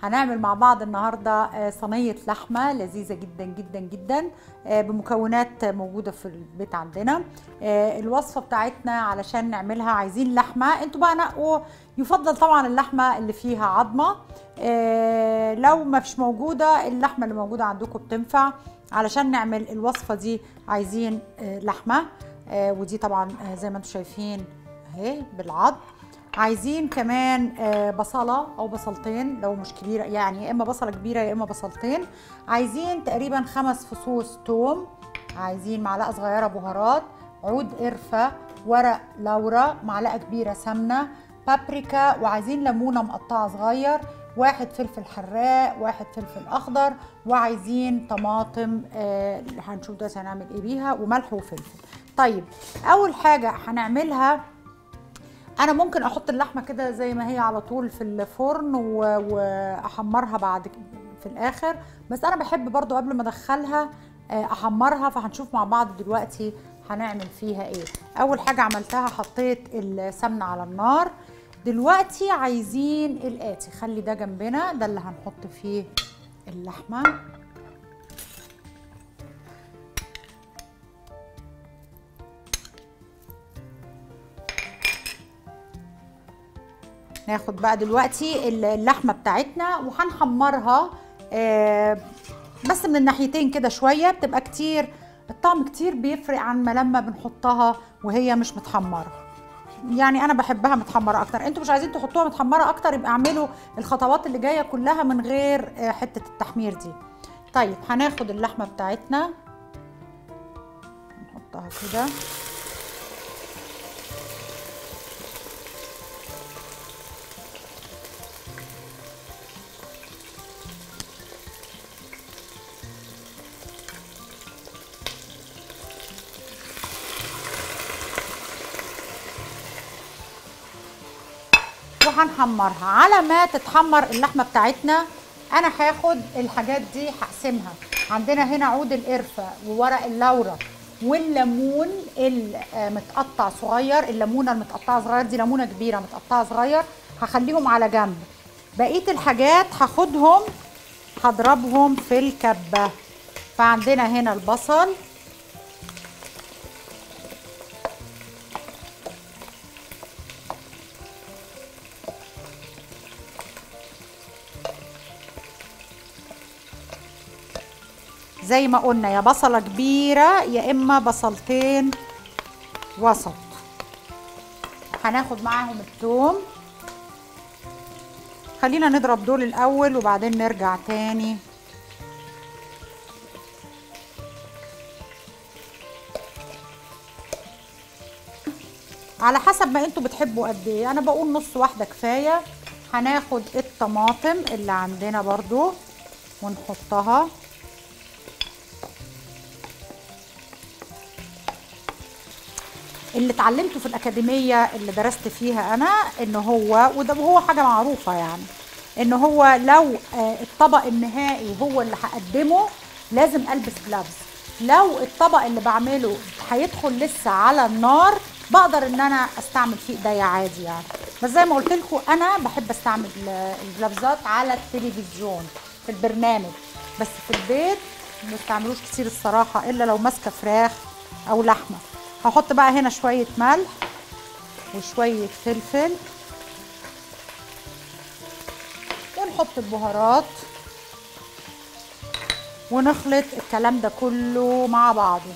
هنعمل مع بعض النهارده آه، صينيه لحمه لذيذه جدا جدا جدا آه، بمكونات موجوده في البيت عندنا آه، الوصفه بتاعتنا علشان نعملها عايزين لحمه انتوا بقى نقوا يفضل طبعا اللحمه اللي فيها عظمه آه، لو ما فيش موجوده اللحمه اللي موجوده عندكم بتنفع علشان نعمل الوصفه دي عايزين آه، لحمه آه، ودي طبعا آه، زي ما انتم شايفين اهي بالعظم عايزين كمان آه، بصلة أو بصلتين لو مش كبيرة يعني يا إما بصلة كبيرة يا إما بصلتين عايزين تقريبا خمس فصوص توم عايزين معلقة صغيرة بهارات عود قرفة ورق لورا معلقة كبيرة سمنة بابريكا وعايزين ليمونة مقطعة صغير واحد فلفل حراق واحد فلفل أخضر وعايزين طماطم آه هنشوف دلوقتي هنعمل إيه بيها وملح وفلفل طيب أول حاجة هنعملها انا ممكن احط اللحمه كده زي ما هي على طول في الفرن و- واحمرها بعد ك- في الاخر بس انا بحب برضو قبل ما ادخلها آه، احمرها فهنشوف مع بعض دلوقتي هنعمل فيها ايه اول حاجه عملتها حطيت السمنه على النار دلوقتي عايزين الاتي خلي ده جنبنا ده اللي هنحط فيه اللحمه ناخد بقى دلوقتي اللحمه بتاعتنا وهنحمرها آه، بس من الناحيتين كده شويه بتبقى كتير الطعم كتير بيفرق عن ما لما بنحطها وهي مش متحمره يعني انا بحبها متحمره اكتر انتوا مش عايزين تحطوها متحمره اكتر يبقى اعملوا الخطوات اللي جايه كلها من غير آه، حته التحمير دي طيب هناخد اللحمه بتاعتنا نحطها كده وهنحمرها على ما تتحمر اللحمه بتاعتنا انا هاخد الحاجات دي هقسمها عندنا هنا عود القرفه وورق اللورا والليمون المتقطع صغير الليمونه المتقطعه صغير دي ليمونه كبيره متقطعه صغير هخليهم على جنب بقيه الحاجات هاخدهم هضربهم في الكبه فعندنا هنا البصل زي ما قلنا يا بصلة كبيرة يا إما بصلتين وسط هناخد معاهم التوم خلينا نضرب دول الأول وبعدين نرجع تاني على حسب ما انتوا بتحبوا قد ايه انا بقول نص واحدة كفاية هناخد الطماطم اللي عندنا برضو ونحطها اللي اتعلمته في الأكاديمية اللي درست فيها أنا إن هو وده وهو حاجة معروفة يعني إن هو لو آه، الطبق النهائي هو اللي هقدمه لازم ألبس جلافز لو الطبق اللي بعمله هيدخل لسه على النار بقدر ان انا استعمل فيه ايديا عادي يعني بس زي ما قلت لكم انا بحب استعمل ال- الجلافزات على التلفزيون في البرنامج بس في البيت ما بستعملوش كتير الصراحه الا لو ماسكه فراخ او لحمه هحط بقى هنا شويه ملح وشويه فلفل ونحط البهارات ونخلط الكلام ده كله مع بعضه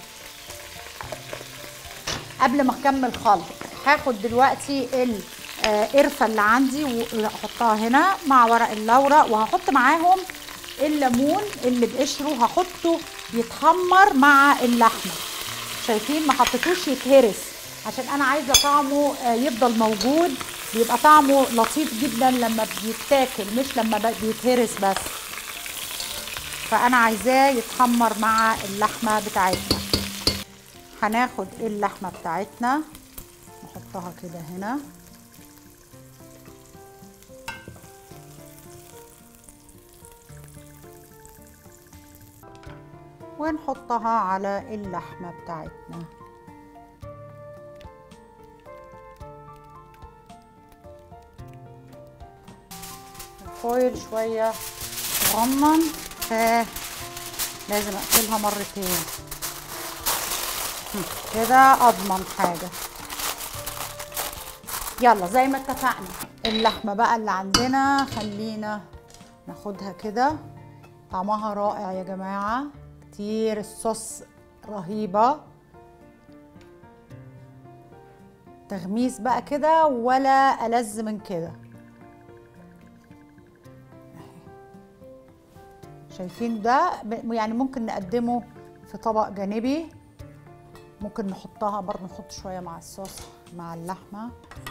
قبل ما اكمل خلط هاخد دلوقتي القرفه اللي عندي واحطها هنا مع ورق اللورا وهحط معاهم الليمون اللي بقشره هحطه يتحمر مع اللحمه شايفين ما حطيتوش يتهرس عشان انا عايزه طعمه آه، يفضل موجود بيبقى طعمه لطيف جدا لما بيتاكل مش لما ب- بيتهرس بس فانا عايزاه يتحمر مع اللحمه بتاعتنا هناخد اللحمه بتاعتنا نحطها كده هنا ونحطها على اللحمه بتاعتنا الفويل شويه صغنن فلازم اقفلها مرتين كده اضمن حاجه يلا زي ما اتفقنا اللحمه بقى اللي عندنا خلينا ناخدها كده طعمها رائع يا جماعه كتير الصوص رهيبه تغميس بقى كده ولا ألذ من كده شايفين ده يعني ممكن نقدمه في طبق جانبي ممكن نحطها برضه نحط شويه مع الصوص مع اللحمه